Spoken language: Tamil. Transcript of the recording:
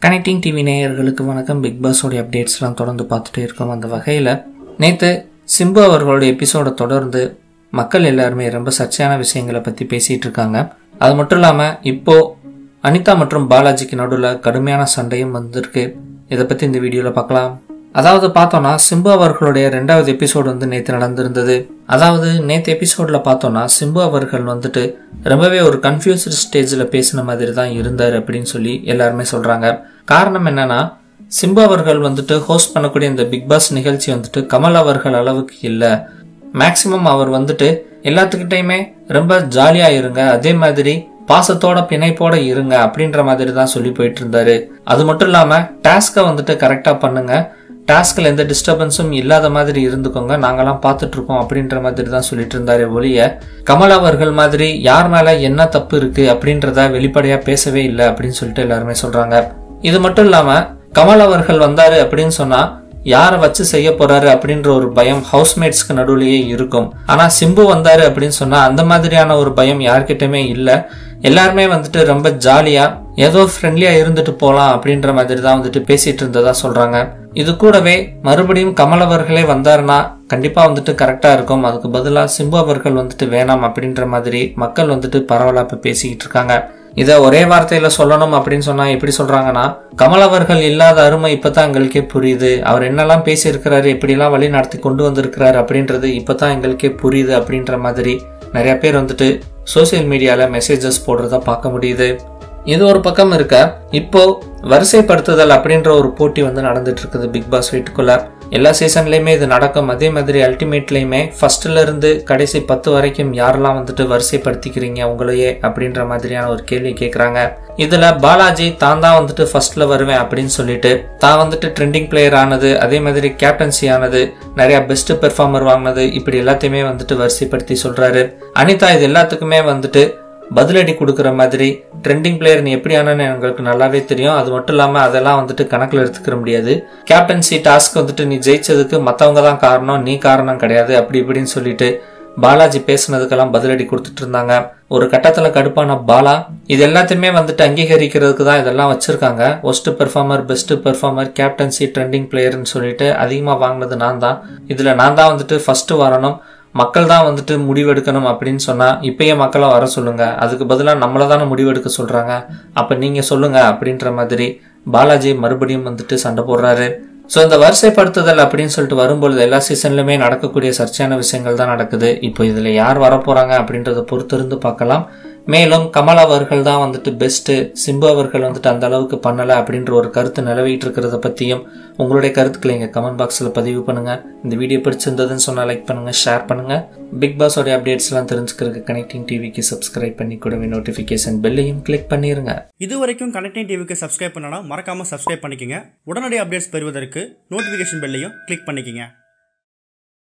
கனெக்டிங் டிவி நேயர்களுக்கு வணக்கம் பிக் பாஸோடைய அப்டேட்ஸ்லாம் தொடர்ந்து பார்த்துட்டே இருக்கோம் அந்த வகையில் நேற்று சிம்பு அவர்களுடைய எபிசோடை தொடர்ந்து மக்கள் எல்லாருமே ரொம்ப சர்ச்சையான விஷயங்களை பற்றி பேசிகிட்டு இருக்காங்க அது மட்டும் இல்லாமல் இப்போது அனிதா மற்றும் பாலாஜிக்கு நடுவில் கடுமையான சண்டையும் வந்திருக்கு இதை பற்றி இந்த வீடியோவில் பார்க்கலாம் அதாவது பார்த்தோன்னா சிம்பு அவர்களுடைய ரெண்டாவது எபிசோடு வந்து நேற்று நடந்திருந்தது அதாவது நேற்று எபிசோடில் பார்த்தோன்னா சிம்பு அவர்கள் வந்துட்டு ரொம்பவே ஒரு கன்ஃபியூஸ்டு ஸ்டேஜில் பேசின மாதிரி தான் இருந்தார் அப்படின்னு சொல்லி எல்லாருமே சொல்கிறாங்க காரணம் என்னன்னா சிம்பு அவர்கள் வந்துட்டு ஹோஸ்ட் பண்ணக்கூடிய இந்த பிக் பாஸ் நிகழ்ச்சி வந்துட்டு கமல் அவர்கள் அளவுக்கு இல்லை மேக்சிமம் அவர் வந்துட்டு எல்லாத்துக்கிட்டையுமே ரொம்ப ஜாலியாக இருங்க அதே மாதிரி பாசத்தோட பிணைப்போட இருங்க அப்படின்ற மாதிரி தான் சொல்லி போயிட்டு இருந்தாரு அது மட்டும் இல்லாம டாஸ்கை வந்துட்டு கரெக்டா பண்ணுங்க டாஸ்கில் எந்த டிஸ்டர்பன்ஸும் இல்லாத மாதிரி இருந்துக்கோங்க நாங்கெல்லாம் பார்த்துட்டு இருக்கோம் அப்படின்ற மாதிரி தான் சொல்லிட்டு இருந்தாரு ஒழிய கமல் அவர்கள் மாதிரி யார் மேல என்ன தப்பு இருக்கு அப்படின்றத வெளிப்படையா பேசவே இல்லை அப்படின்னு சொல்லிட்டு எல்லாருமே சொல்றாங்க இது மட்டும் இல்லாம கமல் அவர்கள் வந்தாரு அப்படின்னு சொன்னா யாரை வச்சு செய்ய போறாரு அப்படின்ற ஒரு பயம் ஹவுஸ்மேட்ஸ்க்கு நடுவுலயே இருக்கும் ஆனா சிம்பு வந்தாரு அப்படின்னு சொன்னா அந்த மாதிரியான ஒரு பயம் யார்கிட்டயுமே இல்ல எல்லாருமே வந்துட்டு ரொம்ப ஜாலியா ஏதோ ஃப்ரெண்ட்லியா இருந்துட்டு போலாம் அப்படின்ற மாதிரி தான் வந்துட்டு பேசிட்டு இருந்ததா சொல்றாங்க இது கூடவே மறுபடியும் கமல் அவர்களே வந்தாருன்னா கண்டிப்பா வந்துட்டு கரெக்டா இருக்கும் அதுக்கு பதிலாக சிம்பு அவர்கள் வந்துட்டு வேணாம் அப்படின்ற மாதிரி மக்கள் வந்துட்டு பரவலா இப்ப பேசிக்கிட்டு இருக்காங்க இதை ஒரே வார்த்தையில சொல்லணும் அப்படின்னு சொன்னா எப்படி சொல்றாங்கன்னா கமல் அவர்கள் இல்லாத அருமை இப்பதான் எங்களுக்கே புரியுது அவர் என்னெல்லாம் பேசியிருக்கிறாரு எப்படிலாம் வழி நடத்தி கொண்டு வந்திருக்கிறாரு அப்படின்றது இப்பதான் எங்களுக்கே புரியுது அப்படின்ற மாதிரி நிறைய பேர் வந்துட்டு சோசியல் மீடியால மெசேஜஸ் போடுறத பார்க்க முடியுது இது ஒரு பக்கம் இருக்க இப்போ வரிசைப்படுத்துதல் அப்படின்ற ஒரு போட்டி வந்து நடந்துட்டு இருக்குது பிக் பாஸ் வீட்டுக்குள்ள எல்லா சீசன்லயுமே இது நடக்கும் அதே மாதிரி அல்டிமேட்லயுமே ஃபர்ஸ்ட்ல இருந்து கடைசி பத்து வரைக்கும் யாரெல்லாம் வந்துட்டு வரிசைப்படுத்திக்கிறீங்க உங்களையே அப்படின்ற மாதிரியான ஒரு கேள்வி கேட்கறாங்க இதுல பாலாஜி தான் தான் வந்துட்டு ஃபர்ஸ்ட்ல வருவேன் அப்படின்னு சொல்லிட்டு தான் வந்துட்டு ட்ரெண்டிங் பிளேயர் ஆனது அதே மாதிரி கேப்டன்சி ஆனது நிறைய பெஸ்ட் பெர்ஃபார்மர் வாங்கினது இப்படி எல்லாத்தையுமே வந்துட்டு வரிசைப்படுத்தி சொல்றாரு அனிதா இது எல்லாத்துக்குமே வந்துட்டு பதிலடி கொடுக்குற மாதிரி ட்ரெண்டிங் பிளேயர் நீ எப்படி ஆனன்னு எங்களுக்கு நல்லாவே தெரியும் அது மட்டும் இல்லாமல் அதெல்லாம் வந்துட்டு கணக்கில் எடுத்துக்கிற முடியாது கேப்டன்சி டாஸ்க் வந்துட்டு நீ ஜெயிச்சதுக்கு மற்றவங்க தான் காரணம் நீ காரணம் கிடையாது அப்படி இப்படின்னு சொல்லிட்டு பாலாஜி பேசுனதுக்கெல்லாம் பதிலடி கொடுத்துட்டு இருந்தாங்க ஒரு கட்டத்துல கடுப்பான பாலா இது எல்லாத்தையுமே வந்துட்டு அங்கீகரிக்கிறதுக்கு தான் இதெல்லாம் வச்சிருக்காங்க worst performer best performer captaincy trending பிளேயர்னு சொல்லிட்டு அதிகமாக வாங்கினது நான் தான் இதுல நான் தான் வந்துட்டு ஃபர்ஸ்ட் வரணும் மக்கள் தான் வந்துட்டு முடிவெடுக்கணும் அப்படின்னு சொன்னா இப்பயே மக்களை வர சொல்லுங்க அதுக்கு பதிலாக நம்மளை தானே முடிவெடுக்க சொல்றாங்க அப்ப நீங்க சொல்லுங்க அப்படின்ற மாதிரி பாலாஜி மறுபடியும் வந்துட்டு சண்டை போடுறாரு ஸோ இந்த வரிசைப்படுத்துதல் அப்படின்னு சொல்லிட்டு வரும்பொழுது எல்லா சீசன்லையுமே நடக்கக்கூடிய சர்ச்சையான விஷயங்கள் தான் நடக்குது இப்போ இதில் யார் வரப்போறாங்க அப்படின்றத பொறுத்திருந்து பார்க்கலாம் மேலும் கமல் அவர்கள் தான் வந்துட்டு பெஸ்ட்டு சிம்பு அவர்கள் வந்துட்டு அந்த அளவுக்கு பண்ணலை அப்படின்ற ஒரு கருத்து நிலவிட்டு இருக்கிறத பற்றியும் உங்களுடைய கருத்துக்களை எங்கள் கமெண்ட் பாக்ஸில் பதிவு பண்ணுங்க இந்த வீடியோ பிடிச்சிருந்ததுன்னு சொன்னால் லைக் பண்ணுங்க ஷேர் பண்ணுங்க பிக் பாஸோடைய அப்டேட்ஸ்லாம் தெரிஞ்சுக்கிறதுக்கு கனெக்டிங் டிவிக்கு சப்ஸ்கிரைப் பண்ணி கூடவே நோட்டிஃபிகேஷன் பெல்லையும் கிளிக் பண்ணிருங்க இது வரைக்கும் கனெக்டிங் டிவிக்கு சப்ஸ்கிரைப் பண்ணனா மறக்காம சப்ஸ்கிரைப் பண்ணிக்கங்க உடனடி அப்டேட்ஸ் பெறுவதற்கு நோட்டிஃபிகேஷன் பெல்லையும் கிளிக் பண்ணிக்கங்க